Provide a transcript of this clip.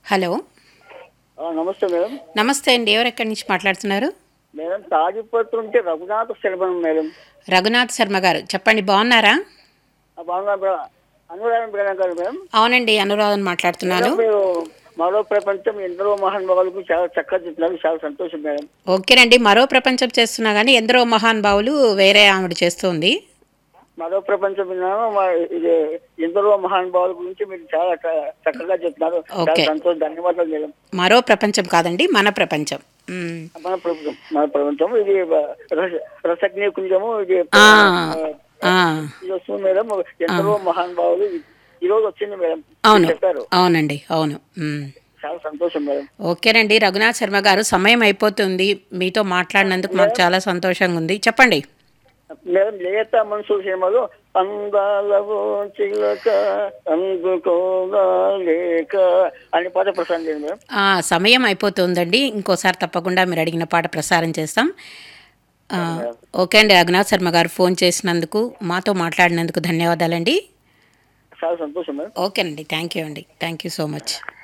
Hello ఆ, నమస్తే madam నమస్తే అండి ఎవరు ఎక్కడి నుంచి మాట్లాడుతున్నారు మేడం తాజిపత్రి ఉంటే రఘునాథ శర్మన్ మేడం రఘునాథ్ శర్మ గారు చెప్పండి బాగున్నారా ఆ, బాగున్నా మేడం అనురాధన మేడం గారు మేడం అవునండి అనురాధన్ మాట్లాడుతున్నాను మేడం, మీరు మరో ప్రపంచం ఎందరో మహానుభావులకు చాలా చక్కగా చెప్తున్నారు చాలా సంతోషం మేడం ఓకేనండి మరో ప్రపంచం చేస్తున్నా కానీ ఎందరో మహానుభావులు వేరే ఆవిడ చేస్తుంది మరో ప్రపంచం విన్నాను మా- ఇది ఎందరో మహానుభావుల గురించి మీరు చాలా చ- చక్కగా చెప్తున్నారు చాలా ఓకే. సంతోషం ధన్యవాదాలు మేడం మరో ప్రపంచం కాదండి మన ప్రపంచం మ్మ్. మన ప్రపంచం మన ప్రపంచం ఇది రస- రసజ్ఞ కుంజము ఇది ఆ, ఆ, ఆ, ఇది వస్తుంది మేడం ఎందరో మహానుభావులు ఈ రోజు వచ్చింది మేడం అవును చెప్పారు అవునండి అవును మ్మ్. చాలా సంతోషం మేడం ఓకేనండి రఘునాథ్ శర్మ గారు సమయం అయిపోతుంది మీతో మాట్లాడినందుకు మాకు చాలా సంతోషంగా ఉంది చెప్పండి మేడం లేత మనుషుల సినిమాలో అందాలవో చిలక అందుకోగా లేక అని పాట ప్రసారం చేయండి మేడం ఆ, సమయం అయిపోతుందండి ఇంకోసారి తప్పకుండా మీరు అడిగిన పాట ప్రసారం చేస్తాం ఆ, ఓకే అండి రఘునాథ్ శర్మ గారు ఫోన్ చేసినందుకు మాతో మాట్లాడినందుకు ధన్యవాదాలండి చాలా సంతోషం మేడం ఓకేనండి థ్యాంక్ యూ అండి థ్యాంక్ యూ సో మచ్